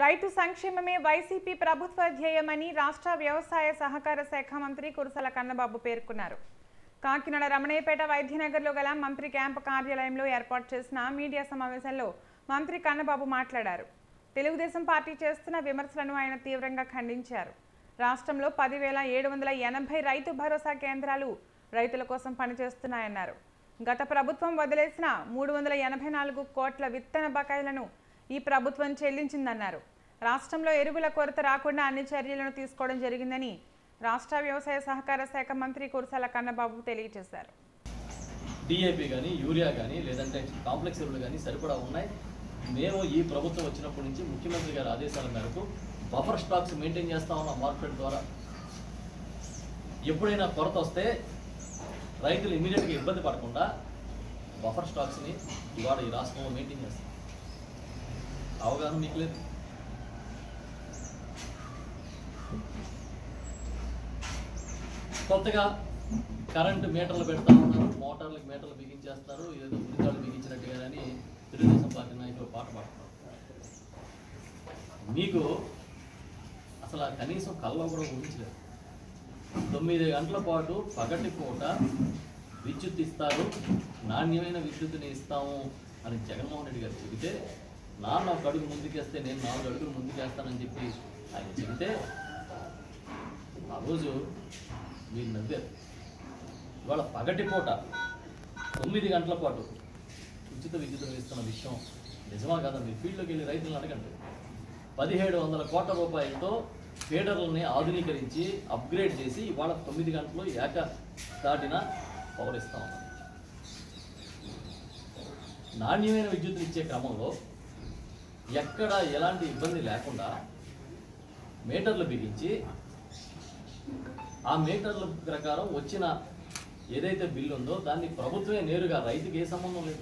రైతు సంక్షేమమే వైసీపీ ప్రభుత్వ ధ్యేయమని రాష్ట్ర వ్యవసాయ సహకార శాఖ మంత్రి కురసల కన్నబాబు పేర్కొన్నారు కాకినాడ రమణయ్యపేట వైద్యనగర్లో గల మంత్రి క్యాంపు కార్యాలయంలో ఏర్పాటు చేసిన మీడియా సమావేశంలో మంత్రి కన్నబాబు మాట్లాడారు తెలుగుదేశం పార్టీ చేస్తున్న విమర్శలను ఆయన తీవ్రంగా ఖండించారు రాష్ట్రంలో పదివేల ఏడు వందల ఎనభై రైతు భరోసా కేంద్రాలు రైతుల కోసం పనిచేస్తున్నాయన్నారు గత ప్రభుత్వం వదిలేసిన మూడు వందల ఎనభై నాలుగు కోట్ల విత్తన బకాయిలను ఈ ప్రభుత్వం చెల్లించిందన్నారు రాష్ట్రంలో ఎరువుల కొరత రాకుండా అన్ని చర్యలను తీసుకోవడం జరిగిందని రాష్ట్ర వ్యవసాయ సహకార శాఖ మంత్రి కురసాల కన్నబాబు తెలియజేశారు డిఏపి కానీ యూరియా కానీ లేదంటే కాంప్లెక్స్ ఎరువులు కానీ సరిపడా ఉన్నాయి మేము ఈ ప్రభుత్వం వచ్చినప్పటి నుంచి ముఖ్యమంత్రి గారి ఆదేశాల మేరకు బఫర్ స్టాక్స్ మెయింటైన్ చేస్తా ఉన్నాం మార్కెట్ ద్వారా ఎప్పుడైనా కొరత వస్తే రైతులు ఇమీడియట్గా ఇబ్బంది పడకుండా బఫర్ స్టాక్స్ని ఇవాళ ఈ రాష్ట్రంలో మెయింటైన్ చేస్తాం అవగాహన మీకు లేదు కొత్తగా కరెంటు మీటర్లు పెడతా ఉన్నారు మోటార్లకు మీటర్లు బిగించేస్తారు ఏదో ఉరితాళ్ళు బిగించినట్టుగా అని తెలుగుదేశం పార్టీ నాయకులు పాట పాడుతున్నారు మీకు అసలు ఆ కనీసం కల్లో కూడా ఊహించలేదు తొమ్మిది గంటల పాటు పగటి పూట విద్యుత్ ఇస్తారు నాణ్యమైన విద్యుత్తుని ఇస్తాము అని జగన్మోహన్ రెడ్డి గారు చెబితే నాన్న ఒక అడుగు ముందుకేస్తే నేను నాలుగు అడుగులు ముందుకేస్తానని చెప్పి ఆయన చెబితే ఆ రోజు మీరు నవ్వారు ఇవాళ పగటి పూట తొమ్మిది గంటల పాటు ఉచిత విద్యుత్తును ఇస్తున్న విషయం నిజమా కదా మీరు ఫీల్డ్లోకి వెళ్ళి రైతులను అడగండి పదిహేడు వందల కోట్ల రూపాయలతో ఫీడర్లని ఆధునీకరించి అప్గ్రేడ్ చేసి ఇవాళ తొమ్మిది గంటలు ఏక దాటిన పవర్ ఇస్తా ఉన్నాం నాణ్యమైన విద్యుత్తులు ఇచ్చే క్రమంలో ఎక్కడ ఎలాంటి ఇబ్బంది లేకుండా మీటర్లు బిగించి ఆ మీటర్ల ప్రకారం వచ్చిన ఏదైతే బిల్లు ఉందో దాన్ని ప్రభుత్వమే నేరుగా రైతుకి ఏ సంబంధం లేదు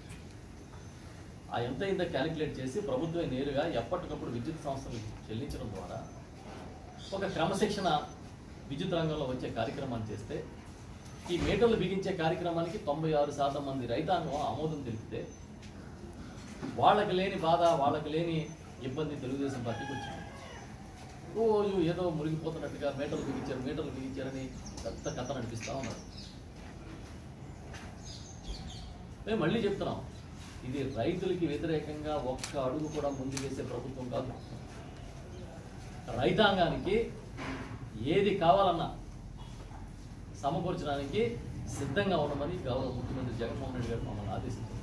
ఆ ఎంత ఇంత క్యాలిక్యులేట్ చేసి ప్రభుత్వమే నేరుగా ఎప్పటికప్పుడు విద్యుత్ సంస్థలకు చెల్లించడం ద్వారా ఒక క్రమశిక్షణ విద్యుత్ రంగంలో వచ్చే కార్యక్రమాన్ని చేస్తే ఈ మీటర్లు బిగించే కార్యక్రమానికి తొంభై ఆరు శాతం మంది రైతాంగం ఆమోదం తెలిపితే వాళ్ళకి లేని బాధ వాళ్ళకి లేని ఇబ్బంది తెలుగుదేశం పార్టీకి వచ్చింది రోజు ఏదో మురిగిపోతున్నట్టుగా మీటర్లు బిగించారు మీటర్లు బిగించారని పెద్ద కథ నడిపిస్తా ఉన్నారు మేము మళ్ళీ చెప్తున్నాం ఇది రైతులకి వ్యతిరేకంగా ఒక్క అడుగు కూడా ముందు వేసే ప్రభుత్వం కాదు రైతాంగానికి ఏది కావాలన్నా సమకూర్చడానికి సిద్ధంగా ఉండమని గౌరవ ముఖ్యమంత్రి జగన్మోహన్ రెడ్డి గారు మమ్మల్ని ఆదేశించారు